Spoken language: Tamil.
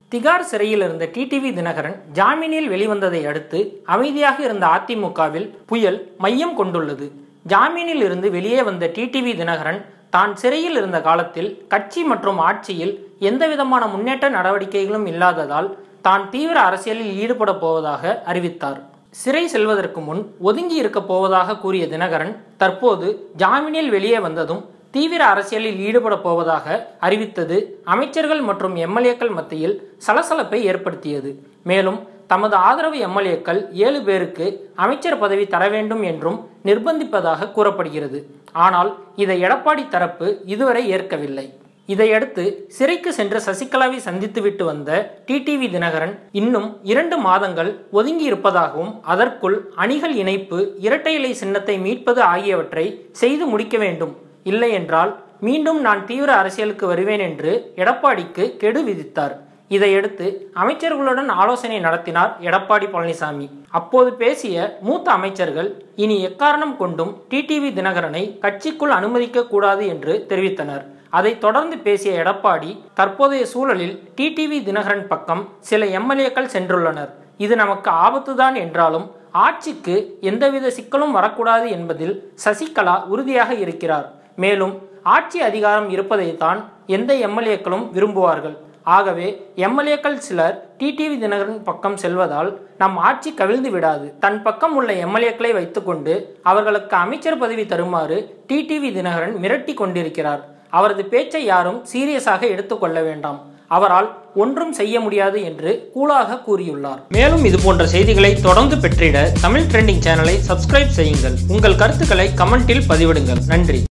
திகார் சிறையில் இருந்த டிடிவி தினகரன் ஜாமீனில் வெளிவந்ததை அடுத்து அமைதியாக இருந்த அதிமுகவில் புயல் மையம் கொண்டுள்ளது ஜாமீனில் இருந்து வெளியே வந்த டிடிவி தினகரன் தான் சிறையில் இருந்த காலத்தில் கட்சி மற்றும் ஆட்சியில் எந்தவிதமான முன்னேற்ற நடவடிக்கைகளும் இல்லாததால் தான் தீவிர அரசியலில் ஈடுபட போவதாக அறிவித்தார் சிறை செல்வதற்கு முன் ஒதுங்கி இருக்க போவதாக கூறிய தினகரன் தற்போது ஜாமீனில் வெளியே வந்ததும் தீவிர அரசியலில் ஈடுபட போவதாக அறிவித்தது அமைச்சர்கள் மற்றும் எம்எல்ஏக்கள் மத்தியில் சலசலப்பை ஏற்படுத்தியது மேலும் தமது ஆதரவு எம்எல்ஏக்கள் ஏழு பேருக்கு அமைச்சர் பதவி தர வேண்டும் என்றும் நிர்பந்திப்பதாக கூறப்படுகிறது ஆனால் இதை எடப்பாடி தரப்பு இதுவரை ஏற்கவில்லை இதையடுத்து சிறைக்கு சென்ற சசிகலாவை சந்தித்துவிட்டு வந்த டிடிவி தினகரன் இன்னும் இரண்டு மாதங்கள் ஒதுங்கி இருப்பதாகவும் அதற்குள் அணிகள் இணைப்பு இரட்டை இலை சின்னத்தை மீட்பது ஆகியவற்றை செய்து முடிக்க வேண்டும் இல்லை என்றால் மீண்டும் நான் தீவிர அரசியலுக்கு வருவேன் என்று எடப்பாடிக்கு கெடு விதித்தார் இதையடுத்து அமைச்சர்களுடன் ஆலோசனை நடத்தினார் எடப்பாடி பழனிசாமி அப்போது பேசிய மூத்த அமைச்சர்கள் இனி எக்காரணம் கொண்டும் டிடிவி தினகரனை கட்சிக்குள் அனுமதிக்க கூடாது என்று தெரிவித்தனர் அதைத் தொடர்ந்து பேசிய எடப்பாடி தற்போதைய சூழலில் டிடிவி தினகரன் பக்கம் சில எம்எல்ஏக்கள் சென்றுள்ளனர் இது நமக்கு ஆபத்துதான் என்றாலும் ஆட்சிக்கு எந்தவித சிக்கலும் வரக்கூடாது என்பதில் சசிகலா உறுதியாக இருக்கிறார் மேலும் ஆட்சி அதிகாரம் இருப்பதைத்தான் எந்த எம்எல்ஏக்களும் விரும்புவார்கள் ஆகவே எம்எல்ஏக்கள் சிலர் டிடிவி தினகரன் பக்கம் செல்வதால் நம் ஆட்சி கவிழ்ந்து விடாது தன் பக்கம் உள்ள எம்எல்ஏக்களை வைத்துக்கொண்டு அவர்களுக்கு அமைச்சர் பதவி தருமாறு டிடிவி தினகரன் மிரட்டி கொண்டிருக்கிறார் அவரது பேச்சை யாரும் சீரியஸாக எடுத்துக்கொள்ள வேண்டாம் அவரால் ஒன்றும் செய்ய முடியாது என்று கூலாக கூறியுள்ளார் மேலும் இது போன்ற செய்திகளை தொடர்ந்து பெற்றிட தமிழ் ட்ரெண்டிங் சேனலை சப்ஸ்கிரைப் செய்யுங்கள் உங்கள் கருத்துக்களை கமெண்டில் பதிவிடுங்கள் நன்றி